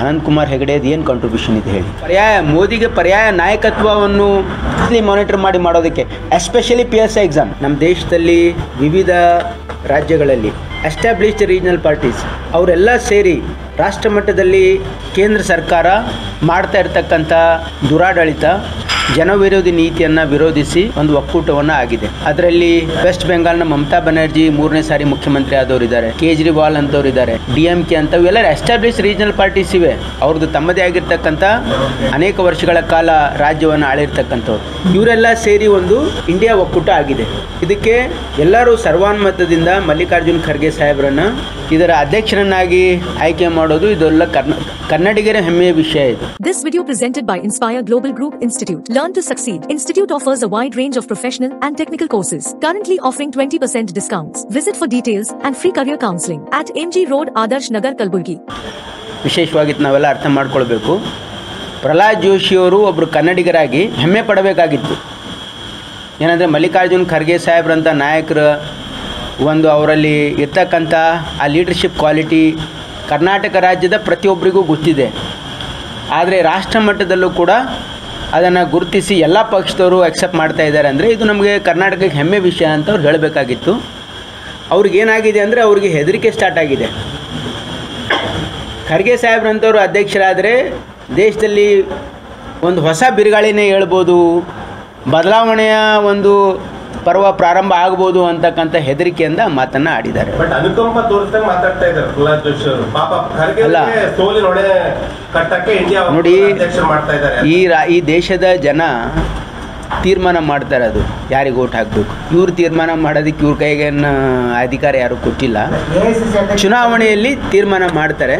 ಅನಂತಕುಮಾರ್ ಹೆಗಡೆದು ಏನು ಕಾಂಟ್ರಿಬ್ಯೂಷನ್ ಇದೆ ಹೇಳಿ ಪರ್ಯಾಯ ಮೋದಿಗೆ ಪರ್ಯಾಯ ನಾಯಕತ್ವವನ್ನು ಮಾನಿಟರ್ ಮಾಡಿ ಮಾಡೋದಕ್ಕೆ especially P S I exam ನಮ್ಮ ದೇಶದಲ್ಲಿ ವಿವಿಧ ರಾಜ್ಯಗಳಲ್ಲಿ ಎಸ್ಟಾಬ್ಲಿಷ್ಡ್ ರೀಜನಲ್ ಪಾರ್ಟೀಸ್ ಅವರೆಲ್ಲ ಸೇರಿ ರಾಷ್ಟ್ರ ಮಟ್ಟದಲ್ಲಿ ಕೇಂದ್ರ ಸರ್ಕಾರ ಮಾಡ್ತಾ ಇರ್ತಕ್ಕಂಥ ದುರಾಡಳಿತ ಜನವಿರೋಧಿ ನೀತಿಯನ್ನು ವಿರೋಧಿಸಿ ಒಂದು ಒಕ್ಕೂಟವನ್ನು ಆಗಿದೆ ಅದರಲ್ಲಿ ವೆಸ್ಟ್ ಬೆಂಗಾಲ್ನ ಮಮತಾ ಬ್ಯಾನರ್ಜಿ ಮೂರನೇ ಸಾರಿ ಮುಖ್ಯಮಂತ್ರಿ ಆದವರು ಇದ್ದಾರೆ ಕೇಜ್ರಿವಾಲ್ ಅಂತವ್ರು ಇದ್ದಾರೆ ಡಿ ಎಂ ಕೆ ಅಂತ ಇವೆಲ್ಲ ಎಸ್ಟಾಬ್ಲಿಷ್ ರೀಜನಲ್ ಪಾರ್ಟೀಸ್ ಇವೆ ಅವ್ರದ್ದು ತಮ್ಮದೇ ಆಗಿರ್ತಕ್ಕಂಥ ಅನೇಕ ವರ್ಷಗಳ ಕಾಲ ರಾಜ್ಯವನ್ನು ಆಳಿರ್ತಕ್ಕಂಥವ್ರು ಇವರೆಲ್ಲ ಸೇರಿ ಒಂದು ಇಂಡಿಯಾ ಒಕ್ಕೂಟ ಆಗಿದೆ ಇದಕ್ಕೆ ಎಲ್ಲರೂ ಸರ್ವಾನುಮತದಿಂದ ಮಲ್ಲಿಕಾರ್ಜುನ್ ಖರ್ಗೆ ಸಾಹೇಬರನ್ನ ಇದರ ಅಧ್ಯಕ್ಷರನ್ನಾಗಿ ಆಯ್ಕೆ ಮಾಡೋದು ಇದೆಲ್ಲ ಕರ್ನ ಕನ್ನಡಿಗರ ಹೆಮ್ಮೆಯ ವಿಷಯ ಇದು This video presented by Inspire Global Group Institute. Learn to succeed. Institute offers a wide range of professional and technical courses. Currently offering 20% discounts. Visit for details and free career counseling at MG Road, Adarsh Nagar, Kalburgi. ವಿಶೇಷವಾಗಿ ನಾವೆಲ್ಲ ಅರ್ಥ ಮಾಡ್ಕೊಳ್ಬೇಕು ಪ್ರಹ್ಲಾದ್ ಜೋಶಿಯವರು ಒಬ್ಬರು ಕನ್ನಡಿಗರಾಗಿ ಹೆಮ್ಮೆ ಪಡಬೇಕಾಗಿತ್ತು ಏನಂದರೆ ಮಲ್ಲಿಕಾರ್ಜುನ್ ಖರ್ಗೆ ಸಾಹೇಬ್ರಂಥ ನಾಯಕರು ಒಂದು ಅವರಲ್ಲಿ ಇರ್ತಕ್ಕಂಥ ಆ ಲೀಡರ್ಶಿಪ್ ಕ್ವಾಲಿಟಿ ಕರ್ನಾಟಕ ರಾಜ್ಯದ ಪ್ರತಿಯೊಬ್ಬರಿಗೂ ಗೊತ್ತಿದೆ ಆದರೆ ರಾಷ್ಟ್ರ ಮಟ್ಟದಲ್ಲೂ ಕೂಡ ಅದನ್ನು ಗುರುತಿಸಿ ಎಲ್ಲ ಪಕ್ಷದವರು ಅಕ್ಸೆಪ್ಟ್ ಮಾಡ್ತಾ ಇದ್ದಾರೆ ಅಂದರೆ ಇದು ನಮಗೆ ಕರ್ನಾಟಕಕ್ಕೆ ಹೆಮ್ಮೆ ವಿಷಯ ಅಂತ ಅವ್ರು ಹೇಳಬೇಕಾಗಿತ್ತು ಅವ್ರಿಗೇನಾಗಿದೆ ಅಂದರೆ ಅವ್ರಿಗೆ ಹೆದರಿಕೆ ಸ್ಟಾರ್ಟ್ ಆಗಿದೆ ಖರ್ಗೆ ಸಾಹೇಬ್ರಂಥವ್ರು ಅಧ್ಯಕ್ಷರಾದರೆ ದೇಶದಲ್ಲಿ ಒಂದು ಹೊಸ ಬಿರುಗಾಳಿನೇ ಹೇಳ್ಬೋದು ಬದಲಾವಣೆಯ ಒಂದು ಪರ್ವ ಪ್ರಾರಂಭ ಆಗ್ಬೋದು ಅಂತಕ್ಕಂಥ ಹೆದರಿಕೆಯಿಂದ ಮಾತನ್ನು ಆಡಿದ್ದಾರೆ ಬಟ್ ಅನುಕಂಪ ತೋರಿಸ್ದಂಗೆ ಮಾತಾಡ್ತಾ ಇದ್ದಾರೆ ಪ್ರಹ್ಲಾದ್ ಜೋಶಿ ಅವರು ಪಾಪ ಖರ್ಗೆ ಅಲ್ಲ. ಅವ್ರಿಗೆ ಸೋಲಿನೊಡೆ ಕಟ್ಟಕ್ಕೆ ಇಂಡಿಯಾ ನೋಡಿ ಅಧ್ಯಕ್ಷರು ಮಾಡ್ತಾ ಇದ್ದಾರೆ ಈ ರಾ ಈ ದೇಶದ ಜನ ತೀರ್ಮಾನ ಮಾಡ್ತಾರೆ ಅದು ಯಾರಿಗೆ ಓಟ್ ಹಾಕಬೇಕು ಇವ್ರು ತೀರ್ಮಾನ ಮಾಡೋದಕ್ಕೆ ಇವ್ರ ಕೈಗೆ ಏನು ಅಧಿಕಾರ ಯಾರು ಕೊಟ್ಟಿಲ್ಲ ಚುನಾವಣೆಯಲ್ಲಿ ತೀರ್ಮಾನ ಮಾಡ್ತಾರೆ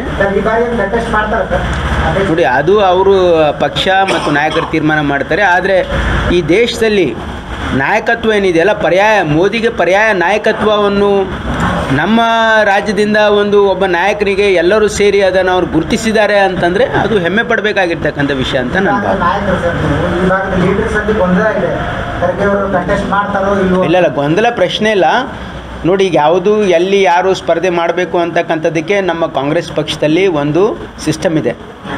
ನೋಡಿ ಅದು ಅವರು ಪಕ್ಷ ಮತ್ತು ನಾಯಕರು ತೀರ್ಮಾನ ಮಾಡ್ತಾರೆ ಆದರೆ ಈ ದೇಶದಲ್ಲಿ ನಾಯಕತ್ವ ಏನಿದೆಯಲ್ಲ ಪರ್ಯಾಯ ಮೋದಿಗೆ ಪರ್ಯಾಯ ನಾಯಕತ್ವವನ್ನು ನಮ್ಮ ರಾಜ್ಯದಿಂದ ಒಂದು ಒಬ್ಬ ನಾಯಕನಿಗೆ ಎಲ್ಲರೂ ಸೇರಿ ಅದನ್ನು ಅವ್ರು ಗುರುತಿಸಿದ್ದಾರೆ ಅಂತಂದರೆ ಅದು ಹೆಮ್ಮೆ ಪಡಬೇಕಾಗಿರ್ತಕ್ಕಂಥ ವಿಷಯ ಅಂತ ನನ್ನ ಭಾವನೆ ನಾಯಕರು ಸರ್ ನೀವು ಈ ಭಾಗದ ಲೀಡರ್ಸ್ ಅಲ್ಲಿ ಗೊಂದಲ ಇದೆ ಖರ್ಗೆ ಅವರು ಕಂಟೆಸ್ಟ್ ಮಾಡ್ತಾರೋ ಇಲ್ವೋ ಇಲ್ಲ ಇಲ್ಲ ಗೊಂದಲ ಪ್ರಶ್ನೆ ಇಲ್ಲ ನೋಡಿ ಈಗ ಯಾವುದು ಎಲ್ಲಿ ಯಾರು ಸ್ಪರ್ಧೆ ಮಾಡಬೇಕು ಅಂತಕ್ಕಂಥದ್ದಕ್ಕೆ ನಮ್ಮ ಕಾಂಗ್ರೆಸ್ ಪಕ್ಷದಲ್ಲಿ ಒಂದು ಸಿಸ್ಟಮ್ ಇದೆ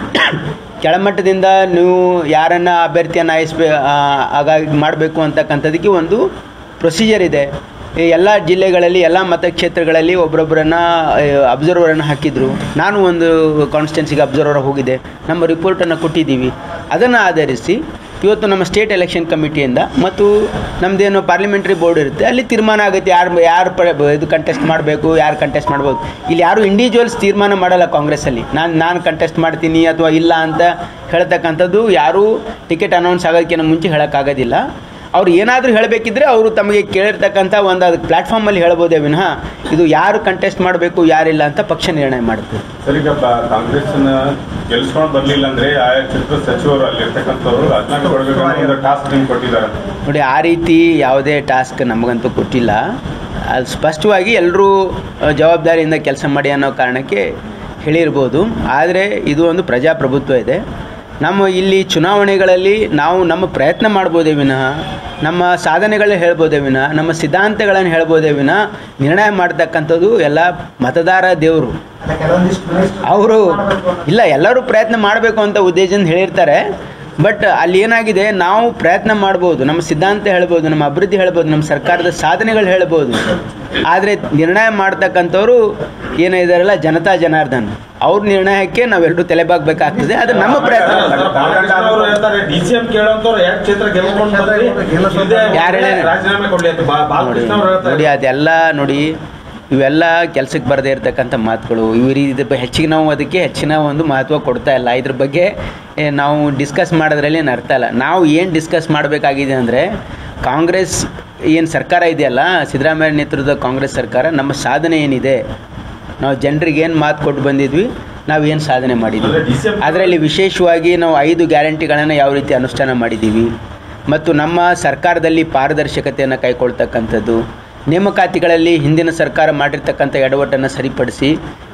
ಕೆಳಮಟ್ಟದಿಂದ ನೀವು ಯಾರನ್ನು ಅಭ್ಯರ್ಥಿಯನ್ನು ಆಯಿಸ್ಬೇ ಹಾಗಾಗಿ ಮಾಡಬೇಕು ಅಂತಕ್ಕಂಥದ್ದಕ್ಕೆ ಒಂದು ಪ್ರೊಸೀಜರ್ ಇದೆ ಈ ಎಲ್ಲ ಜಿಲ್ಲೆಗಳಲ್ಲಿ ಎಲ್ಲ ಮತಕ್ಷೇತ್ರಗಳಲ್ಲಿ ಒಬ್ಬರೊಬ್ಬರನ್ನು ಅಬ್ಸರ್ವರನ್ನು ಹಾಕಿದ್ರು ನಾನು ಒಂದು ಕಾನ್ಸ್ಟಿಟ್ಯೂನ್ಸಿಗೆ ಅಬ್ಸರ್ವರ್ ಹೋಗಿದ್ದೆ ನಮ್ಮ ರಿಪೋರ್ಟನ್ನು ಕೊಟ್ಟಿದ್ದೀವಿ ಅದನ್ನು ಆಧರಿಸಿ ಇವತ್ತು ನಮ್ಮ ಸ್ಟೇಟ್ ಎಲೆಕ್ಷನ್ ಕಮಿಟಿಯಿಂದ ಮತ್ತು ನಮ್ಮದೇನು ಪಾರ್ಲಿಮೆಂಟ್ರಿ ಬೋರ್ಡ್ ಇರುತ್ತೆ ಅಲ್ಲಿ ತೀರ್ಮಾನ ಆಗುತ್ತೆ ಯಾರು ಯಾರು ಪ ಇದು ಕಂಟೆಸ್ಟ್ ಮಾಡಬೇಕು ಯಾರು ಕಂಟೆಸ್ಟ್ ಮಾಡ್ಬೋದು ಇಲ್ಲಿ ಯಾರು ಇಂಡಿವಿಜುವಲ್ಸ್ ತೀರ್ಮಾನ ಮಾಡಲ್ಲ ಕಾಂಗ್ರೆಸ್ಸಲ್ಲಿ ನಾನು ನಾನು ಕಂಟೆಸ್ಟ್ ಮಾಡ್ತೀನಿ ಅಥವಾ ಇಲ್ಲ ಅಂತ ಹೇಳ್ತಕ್ಕಂಥದ್ದು ಯಾರೂ ಟಿಕೆಟ್ ಅನೌನ್ಸ್ ಆಗೋದಕ್ಕಿಂತ ಮುಂಚೆ ಹೇಳೋಕ್ಕಾಗೋದಿಲ್ಲ ಅವ್ರು ಏನಾದರೂ ಹೇಳಬೇಕಿದ್ರೆ ಅವರು ತಮಗೆ ಕೇಳಿರ್ತಕ್ಕಂಥ ಒಂದು ಅದು ಪ್ಲ್ಯಾಟ್ಫಾರ್ಮಲ್ಲಿ ಹೇಳ್ಬೋದೇ ವಿನಃ ಇದು ಯಾರು ಕಂಟೆಸ್ಟ್ ಮಾಡಬೇಕು ಯಾರಿಲ್ಲ ಅಂತ ಪಕ್ಷ ನಿರ್ಣಯ ಮಾಡುತ್ತೆ ಸರ್ ಈಗ ಬ- ಕಾಂಗ್ರೆಸ್ನ ಗೆಲ್ಸ್ಕೊಂಡ್ ಬರ್ಲಿಲ್ಲ ಅಂದ್ರೆ ಆಯಾ ಕ್ಷೇತ್ರ ಸಚಿವರು ಅಲ್ಲಿರ್ತಕ್ಕಂಥವ್ರು ರಾಜೀನಾಮೆ ಕೊಡಬೇಕು ಅನ್ನೋ ಒಂದು ಟಾಸ್ಕ್ ನಿಮ್ಗೆ ಕೊಟ್ಟಿದ್ದಾರೆ ನೋಡಿ ಆ ರೀತಿ ಯಾವುದೇ ಟಾಸ್ಕ್ ನಮಗಂತೂ ಕೊಟ್ಟಿಲ್ಲ ಅದು ಸ್ಪಷ್ಟವಾಗಿ ಎಲ್ಲರೂ ಜವಾಬ್ದಾರಿಯಿಂದ ಕೆಲಸ ಮಾಡಿ ಅನ್ನೋ ಕಾರಣಕ್ಕೆ ಹೇಳಿರ್ಬೋದು ಆದರೆ ಇದು ಒಂದು ಪ್ರಜಾಪ್ರಭುತ್ವ ಇದೆ ನಮ್ಮ ಇಲ್ಲಿ ಚುನಾವಣೆಗಳಲ್ಲಿ ನಾವು ನಮ್ಮ ಪ್ರಯತ್ನ ಮಾಡ್ಬೋದೇ ವಿನಃ ನಮ್ಮ ಸಾಧನೆಗಳನ್ನ ಹೇಳ್ಬೋದೇ ವಿನಃ ನಮ್ಮ ಸಿದ್ಧಾಂತಗಳನ್ನು ಹೇಳ್ಬೋದೇ ವಿನಃ ನಿರ್ಣಯ ಮಾಡ್ತಕ್ಕಂಥದ್ದು ಎಲ್ಲ ಮತದಾರ ದೇವರು ಅಲ್ಲ ಕೆಲವೊಂದಿಷ್ಟು ministers ಅವರು ಮಾಡ್ಬೇಕು ಅನ್ನೋದು. ಇಲ್ಲ ಎಲ್ಲರೂ ಪ್ರಯತ್ನ ಮಾಡಬೇಕು ಅಂತ ಉದ್ದೇಶದಿಂದ ಹೇಳಿರ್ತಾರೆ ಬಟ್ ಅಲ್ಲಿ ಏನಾಗಿದೆ ನಾವು ಪ್ರಯತ್ನ ಮಾಡ್ಬೋದು ನಮ್ಮ ಸಿದ್ಧಾಂತ ಹೇಳ್ಬೋದು ನಮ್ಮ ಅಭಿವೃದ್ಧಿ ಹೇಳ್ಬೋದು ನಮ್ಮ ಸರ್ಕಾರದ ಸಾಧನೆಗಳು ಹೇಳ್ಬೋದು ಆದರೆ ನಿರ್ಣಯ ಮಾಡ್ತಕ್ಕಂಥವ್ರು ಏನಿದಾರಲ್ಲ ಜನತಾ ಜನಾರ್ದನ್ ಅವ್ರ ನಿರ್ಣಯಕ್ಕೆ ನಾವೆಲ್ಲರೂ ತಲೆಬಾಗಬೇಕಾಗ್ತದೆ ಅದು ನಮ್ಮ ಪ್ರಯತ್ನ ಬಾಲಕೃಷ್ಣ ಅವರು ಹೇಳ್ತಾರೆ ಡಿಸಿಎಂ ಕೇಳೋಂತವ್ರು ಎರಡು ಕ್ಷೇತ್ರ ಗೆಲ್ಕೊಂಡು ಬರ್ರಿ ಇಲ್ಲದೆ ಯಾರು ಹೇಳ್ಯಾರ? ರಾಜೀನಾಮೆ ಕೊಡ್ಲಿ ಅಂತ ಬಾ- ನೋಡಿ ಬಾಲಕೃಷ್ಣ ಅವರು ಹೇಳ್ತಾರೆ ನೋಡಿ ಅದೆಲ್ಲ ನೋಡಿ ಇವೆಲ್ಲ ಕೆಲಸಕ್ಕೆ ಬರದೇ ಇರತಕ್ಕಂಥ ಮಾತುಗಳು ಇವರು ಇದ್ರ ಬ- ಹೆಚ್ಚಿಗೆ ನಾವು ಅದಕ್ಕೆ ಹೆಚ್ಚಿನ ಒಂದು ಮಹತ್ವ ಕೊಡ್ತಾ ಇಲ್ಲ ಇದ್ರ ಬಗ್ಗೆ ಏ, ನಾವು ಡಿಸ್ಕಸ್ ಮಾಡೋದ್ರಲ್ಲಿ ಏನು ಅರ್ಥ ಇಲ್ಲ ನಾವು ಏನು ಡಿಸ್ಕಸ್ ಮಾಡಬೇಕಾಗಿದೆ ಅಂದರೆ ಕಾಂಗ್ರೆಸ್ ಏನು ಸರ್ಕಾರ ಇದೆಯಲ್ಲ ಸಿದ್ದರಾಮಯ್ಯ ನೇತೃತ್ವದ ಕಾಂಗ್ರೆಸ್ ಸರ್ಕಾರ ನಮ್ಮ ಸಾಧನೆ ಏನಿದೆ ನಾವು ಜನರಿಗೆ ಏನು ಮಾತು ಕೊಟ್ಟು ಬಂದಿದ್ವಿ ನಾವು ಏನು ಸಾಧನೆ ಮಾಡಿದ್ವಿ ಅಂದ್ರೆ ಡಿಸೆಂಬರ್- ಅದರಲ್ಲಿ ವಿಶೇಷವಾಗಿ ನಾವು ಐದು ಗ್ಯಾರಂಟಿಗಳನ್ನು ಯಾವ ರೀತಿ ಅನುಷ್ಠಾನ ಮಾಡಿದ್ದೀವಿ ಮತ್ತು ನಮ್ಮ ಸರ್ಕಾರದಲ್ಲಿ ಪಾರದರ್ಶಕತೆಯನ್ನು ಕೈಗೊಳ್ತಕ್ಕಂಥದ್ದು ನೇಮಕಾತಿಗಳಲ್ಲಿ ಹಿಂದಿನ ಸರ್ಕಾರ ಮಾಡಿರ್ತಕ್ಕಂಥ ಎಡವಟ್ಟನ್ನು ಸರಿಪಡಿಸಿ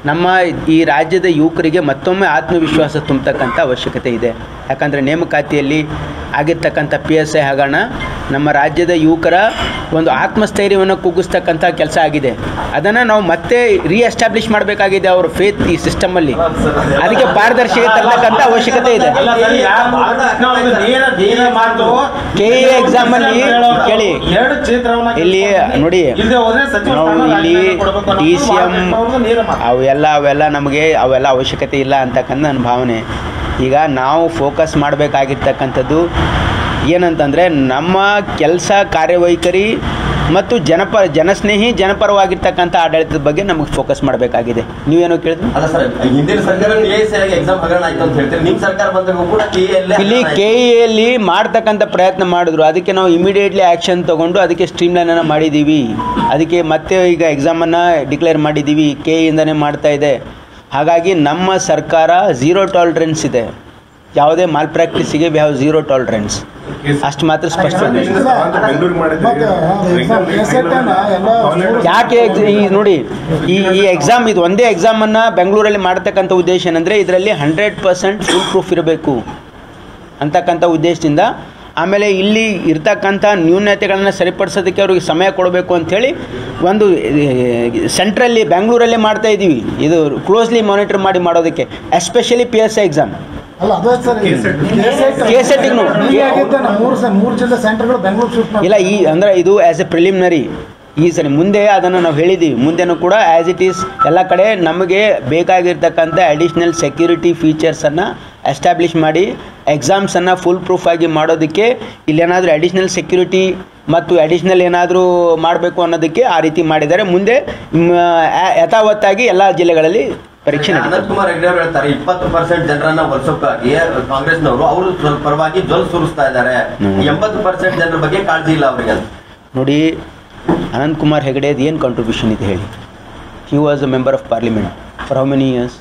ನಮ್ಮ ಈ ರಾಜ್ಯದ ಯುವಕರಿಗೆ ಮತ್ತೊಮ್ಮೆ ಆತ್ಮವಿಶ್ವಾಸ ತುಂಬತಕ್ಕಂಥ ಅವಶ್ಯಕತೆ ಇದೆ ಯಾಕಂದರೆ ನೇಮಕಾತಿಯಲ್ಲಿ ಆಗಿರ್ತಕ್ಕಂಥ ಪಿ ಎಸ್ ಐ ಹಗರಣ ನಮ್ಮ ರಾಜ್ಯದ ಯುವಕರ ಒಂದು ಆತ್ಮಸ್ಥೈರ್ಯವನ್ನು ಕುಗ್ಗಿಸ್ತಕ್ಕಂಥ ಕೆಲಸ ಆಗಿದೆ ಅದನ್ನು ನಾವು ಮತ್ತೆ ರೀಎಸ್ಟಾಬ್ಲಿಷ್ ಮಾಡಬೇಕಾಗಿದೆ ಅವ್ರ ಫೇತ್ ಈ ಸಿಸ್ಟಮಲ್ಲಿ ಅದಕ್ಕೆ ಪಾರದರ್ಶಕತೆ ತರತಕ್ಕಂಥ ಅವಶ್ಯಕತೆ ಇದೆ ಅಲ್ಲ ಸರ್, ಯಾರ್ ಬಾಲಕೃಷ್ಣ ಅವ್ರದ್ದು ನೇರ ನೇರ ಮಾತು KE exam ಅಲ್ಲಿ ಕೇಳಿ. ಎರಡು ಕ್ಷೇತ್ರವನ್ನ ಇಲ್ಲಿ ನೋಡಿ ಇಲ್ಲದೆ ಹೋದ್ರೆ ಸಚಿವ ನಾವು ಸ್ಥಾನ ಇಲ್ಲಿ ರಾಜೀನಾಮೆ ಕೊಡ್ಬೇಕು ಅನ್ನೋದು ಡಿ ಸಿ ಎಮ್ ಬಾಲಕೃಷ್ಣ ಅವ್ರದ್ದು ನೇರ ಮಾತು. ಅವೆಲ್ಲ ಅವೆಲ್ಲ ನಮಗೆ ಅವೆಲ್ಲ ಅವಶ್ಯಕತೆ ಇಲ್ಲ ಅಂತಕ್ಕಂಥ ನನ್ನ ಭಾವನೆ ಈಗ ನಾವು ಫೋಕಸ್ ಮಾಡಬೇಕಾಗಿರ್ತಕ್ಕಂಥದ್ದು ಏನಂತಂದರೆ ನಮ್ಮ ಕೆಲಸ ಕಾರ್ಯವೈಖರಿ ಮತ್ತು ಜನಪ ಜನಸ್ನೇಹಿ ಜನಪರವಾಗಿರ್ತಕ್ಕಂಥ ಆಡಳಿತದ ಬಗ್ಗೆ ನಮಗೆ ಫೋಕಸ್ ಮಾಡಬೇಕಾಗಿದೆ ನೀವೇನೋ ಕೇಳಿದ್ರಿ ಅಲ್ಲ ಸರ್ ಹಿಂದಿನ ಸರ್ಕಾರ ಕೆ ಎಸ್ ಆಗಿ ಎಕ್ಸಾಮ್ ಹಗರಣ ಆಯ್ತು ಅಂತ ಹೇಳ್ತೀರಿ ನಿಮ್ ಸರ್ಕಾರ ಬಂದಾಗ ಕೂಡ ಕೆ ಇಲ್ಲಿ ಕೆ ಎಲ್ಲಿ ಮಾಡ್ತಕ್ಕಂಥ ಪ್ರಯತ್ನ ಮಾಡಿದ್ರು ಅದಕ್ಕೆ ನಾವು ಇಮಿಡಿಯೇಟ್ಲಿ ಆ್ಯಕ್ಷನ್ ತೊಗೊಂಡು ಅದಕ್ಕೆ ಸ್ಟ್ರೀಮ್ಲೈನನ್ನು ಮಾಡಿದ್ದೀವಿ ಅದಕ್ಕೆ ಮತ್ತೆ ಈಗ ಎಕ್ಸಾಮನ್ನು ಡಿಕ್ಲೇರ್ ಮಾಡಿದ್ದೀವಿ ಕೆ ಇಂದನೇ ಮಾಡ್ತಾ ಇದೆ ಹಾಗಾಗಿ ನಮ್ಮ ಸರ್ಕಾರ ಝೀರೋ ಟಾಲರೆನ್ಸ್ ಇದೆ ಯಾವುದೇ ಮಾಲ್ ಪ್ರಾಕ್ಟೀಸಿಗೆ ವಿ ಹ್ಯಾವ್ ಝೀರೋ ಟಾಲರೆನ್ಸ್ ಅಷ್ಟು ಮಾತ್ರ ಸ್ಪಷ್ಟ ಬೆಂಗಳೂರಿಗೆ ಮಾಡಿದ್ದೀವಿ ಯಾಕೆ ex- ಈ ನೋಡಿ ಈ ಈ ಎಕ್ಸಾಮ್ ಇದು ಒಂದೇ ಎಕ್ಸಾಮನ್ನು ಬೆಂಗಳೂರಲ್ಲಿ ಮಾಡ್ತಕ್ಕಂಥ ಉದ್ದೇಶ ಏನಂದರೆ ಇದರಲ್ಲಿ ಹಂಡ್ರೆಡ್ ಪರ್ಸೆಂಟ್ ಫುಲ್ ಪ್ರೂಫ್ ಇರಬೇಕು ಅಂತಕ್ಕಂಥ ಉದ್ದೇಶದಿಂದ ಆಮೇಲೆ ಇಲ್ಲಿ ಇರ್ತಕ್ಕಂಥ ನ್ಯೂನತೆಗಳನ್ನು ಸರಿಪಡಿಸೋದಕ್ಕೆ ಅವ್ರಿಗೆ ಸಮಯ ಕೊಡಬೇಕು ಅಂಥೇಳಿ ಒಂದು ಸೆಂಟ್ರಲ್ಲಿ ಬೆಂಗಳೂರಲ್ಲೇ ಮಾಡ್ತಾ ಇದ್ದೀವಿ ಇದು ಕ್ಲೋಸ್ಲಿ ಮಾನಿಟರ್ ಮಾಡಿ ಮಾಡೋದಕ್ಕೆ especially P S I exam ಅಲ್ಲ ಅದೇ ಸರ್ KSET ನು. ಆಗಿದ್ದೆ ನಾವು ಮೂರು ಸ- ಮೂರು ಜಿಲ್ಲೆ ಸೆಂಟರ್ಗಳು ಬೆಂಗಳೂರು ಶಿಫ್ಟ್ ಮಾಡಿ ಇಲ್ಲ ಈ ಅಂದರೆ ಇದು ಆ್ಯಸ್ ಎ ಪ್ರಿಲಿಮಿನರಿ ಈ ಸರಿ ಮುಂದೆ ಅದನ್ನು ನಾವು ಹೇಳಿದ್ದೀವಿ ಮುಂದೆನೂ ಕೂಡ ಆ್ಯಸ್ ಇಟ್ ಈಸ್ ಎಲ್ಲ ಕಡೆ ನಮಗೆ ಬೇಕಾಗಿರ್ತಕ್ಕಂಥ ಅಡಿಷ್ನಲ್ ಸೆಕ್ಯೂರಿಟಿ ಫೀಚರ್ಸನ್ನು ಎಸ್ಟಾಬ್ಲಿಷ್ ಮಾಡಿ ಎಕ್ಸಾಮ್ಸನ್ನು ಫುಲ್ ಪ್ರೂಫ್ ಆಗಿ ಮಾಡೋದಕ್ಕೆ ಇಲ್ಲೇನಾದರೂ ಅಡಿಷ್ನಲ್ ಸೆಕ್ಯೂರಿಟಿ ಮತ್ತು ಅಡಿಷ್ನಲ್ ಏನಾದರೂ ಮಾಡಬೇಕು ಅನ್ನೋದಕ್ಕೆ ಆ ರೀತಿ ಮಾಡಿದ್ದಾರೆ ಮುಂದೆ ಮ್, ಆ- ಯಥಾವತ್ತಾಗಿ ಎಲ್ಲ ಜಿಲ್ಲೆಗಳಲ್ಲಿ ಪರೀಕ್ಷೆ ನಡೀತದೆ ಅನಂತ್ ಕುಮಾರ್ ಹೆಗ್ಡೆ ಅವರು ಹೇಳ್ತಾರೆ ಇಪ್ಪತ್ತು ಪರ್ಸೆಂಟ್ ಜನರನ್ನ ವರ್ಷಕ್ಕಾಗಿ ಕಾಂಗ್ರೆಸ್ನವರು ಅವರು ಸ್ವಲ್ಪ ಪರವಾಗಿ ಜೊಲ್ ಸುರಿಸ್ತಾ ಇದ್ದಾರೆ ಹ್ಮ್. ಎಂಬತ್ತು ಪರ್ಸೆಂಟ್ ಜನರ ಬಗ್ಗೆ ಕಾಳಜಿ ಇಲ್ಲ ಅವರಿಗೆ ಅಂತ ನೋಡಿ ಅನಂತ್ ಕುಮಾರ್ ಹೆಗಡೆದು ಏನು ಕಾಂಟ್ರಿಬ್ಯೂಷನ್ ಇದೆ ಹೇಳಿ he was a member of parliament for how many years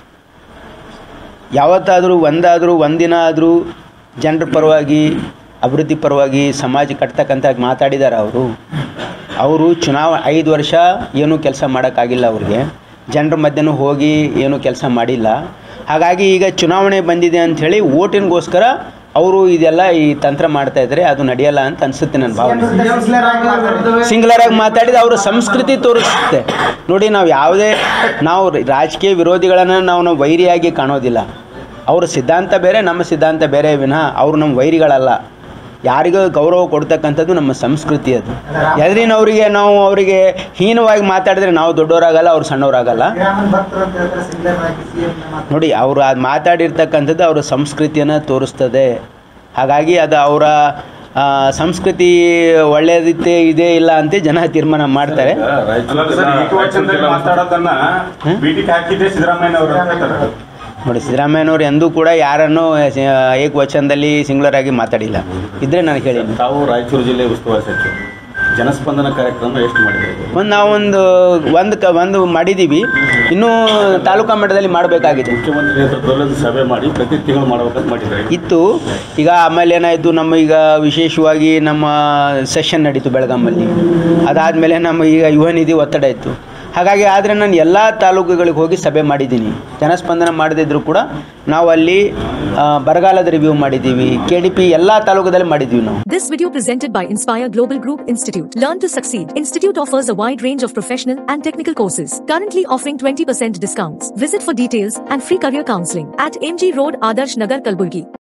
ಯಾವತ್ತಾದರೂ ಒಂದಾದರೂ ಒಂದಿನ ಆದರೂ ಜನರ ಪರವಾಗಿ ಅಭಿವೃದ್ಧಿ ಪರವಾಗಿ ಸಮಾಜ ಕಟ್ತಕ್ಕಂಥ ಮಾತಾಡಿದ್ದಾರೆ ಅವರು ಅವರು ಚುನಾವ ಐದು ವರ್ಷ ಏನೂ ಕೆಲಸ ಮಾಡೋಕ್ಕಾಗಿಲ್ಲ ಅವ್ರಿಗೆ ಜನರ ಮಧ್ಯನೂ ಹೋಗಿ ಏನೂ ಕೆಲಸ ಮಾಡಿಲ್ಲ ಹಾಗಾಗಿ ಈಗ ಚುನಾವಣೆ ಬಂದಿದೆ ಅಂಥೇಳಿ ಓಟಿನ್ಗೋಸ್ಕರ ಅವರು ಇದೆಲ್ಲ ಈ ತಂತ್ರ ಮಾಡ್ತಾ ಇದ್ದಾರೆ ಅದು ನಡೆಯಲ್ಲ ಅಂತ ಅನಿಸುತ್ತೆ ನನ್ನ ಭಾವನೆ ಸಿಂಗ್ಲರ್ ಆಗಿ ಮಾತಾಡಿದ ಅವರ ಸಂಸ್ಕೃತಿ ತೋರಿಸುತ್ತೆ ನೋಡಿ ನಾವು ಯಾವುದೇ ನಾವು ರಾಜಕೀಯ ವಿರೋಧಿಗಳನ್ನು ನಾವು ನಾವು ವೈರಿಯಾಗಿ ಕಾಣೋದಿಲ್ಲ ಅವ್ರ ಸಿದ್ಧಾಂತ ಬೇರೆ ನಮ್ಮ ಸಿದ್ಧಾಂತ ಬೇರೆ ವಿನಃ ಅವರು ನಮ್ಮ ವೈರಿಗಳಲ್ಲ ಯಾರಿಗೂ ಗೌರವ ಕೊಡ್ತಕ್ಕಂಥದ್ದು ನಮ್ಮ ಸಂಸ್ಕೃತಿ ಅದು ಎದುರಿನವರಿಗೆ ನಾವು ಅವರಿಗೆ ಹೀನವಾಗಿ ಮಾತಾಡಿದ್ರೆ ನಾವು ದೊಡ್ಡವರಾಗಲ್ಲ ಅವ್ರು ಸಣ್ಣವರಾಗಲ್ಲ ಗ್ರಾಮೀಣ ಭಕ್ತರು ಅಂತ ಹೇಳ್ತಾರೆ ಸಿಂಗಲ್ ಆಗಿ ಸಿಎಂ ನೋಡಿ ಅವರು ಅದು ಮಾತಾಡಿರ್ತಕ್ಕಂಥದ್ದು ಅವರ ಸಂಸ್ಕೃತಿಯನ್ನು ತೋರಿಸ್ತದೆ ಹಾಗಾಗಿ ಅದು ಅವರ ಆ, ಸಂಸ್ಕೃತಿ ಒಳ್ಳೆಯದಿತ್ತೆ ಇದೆ ಇಲ್ಲ ಅಂತ ಜನ ತೀರ್ಮಾನ ಮಾಡ್ತಾರೆ ಅಲ್ಲ ಸರ್ ಏಕವಚನದಲ್ಲಿ ಮಾತಾಡೋದನ್ನ ಬೀಟಿಗೆ ಹಾಕಿದ್ದೆ ಸಿದ್ದರಾಮಯ್ಯ ಅವರು ಅಂತ ಹೇಳ್ತಾರೆ ನೋಡಿ ಸಿದ್ದರಾಮಯ್ಯನವ್ರು ಎಂದೂ ಕೂಡ ಯಾರನ್ನೂ ಸ- ಏಕವಚನದಲ್ಲಿ ಸಿಂಗ್ಯುಲರ್ ಆಗಿ ಮಾತಾಡಿಲ್ಲ ಇದ್ರೆ ನಾನು ಹೇಳಿ ತಾವು ರಾಯಚೂರು ಜಿಲ್ಲೆ ಉಸ್ತುವಾರಿ ಸಚಿವರು ಜನಸ್ಪಂದನ ಕಾರ್ಯಕ್ರಮ ಎಷ್ಟು ಮಾಡಿದ್ದಾರೆ ಒಂದು ನಾವೊಂದು ಒಂದು ಕ ಒಂದು ಮಾಡಿದ್ದೀವಿ ಇನ್ನೂ ತಾಲೂಕಾ ಮಟ್ಟದಲ್ಲಿ ಮಾಡಬೇಕಾಗಿದೆ ಮುಖ್ಯಮಂತ್ರಿ ನೇತೃತ್ವದಲ್ಲಿ ಒಂದು ಸಭೆ ಮಾಡಿ ಪ್ರತಿ ತಿಂಗಳು ಮಾಡ್ಬೇಕಂತ ಮಾಡಿದ್ದಾರೆ ಇತ್ತು ಈಗ ಆಮೇಲೆ ಏನಾಯಿತು ನಮ್ಮ ಈಗ ವಿಶೇಷವಾಗಿ ನಮ್ಮ ಸೆಷನ್ ನಡೀತು ಬೆಳಗಾಮಲ್ಲಿ ಅದಾದಮೇಲೆ ನಮ್ಮ ಈಗ ಯುವ ನಿಧಿ ಒತ್ತಡ ಇತ್ತು ಹಾಗಾಗಿ ಆದರೆ ನಾನು ಎಲ್ಲ ತಾಲೂಕುಗಳಿಗೆ ಹೋಗಿ ಸಭೆ ಮಾಡಿದ್ದೀನಿ ಜನಸ್ಪಂದನ ಮಾಡದಿದ್ದರೂ ಕೂಡ ನಾವು ಅಲ್ಲಿ ಆ, ಬರಗಾಲದ ರಿವ್ಯೂ ಮಾಡಿದ್ದೀವಿ ಕೆ ಡಿ ಪಿ ಎಲ್ಲ ತಾಲೂಕದಲ್ಲಿ ಮಾಡಿದ್ದೀವಿ ನಾವು This video presented by Inspire Global Group Institute. Learn to succeed. Institute offers a wide range of professional and technical courses. Currently offering 20% discounts. Visit for details and free career counseling at MG Road, Adarsh Nagar, Kalburgi.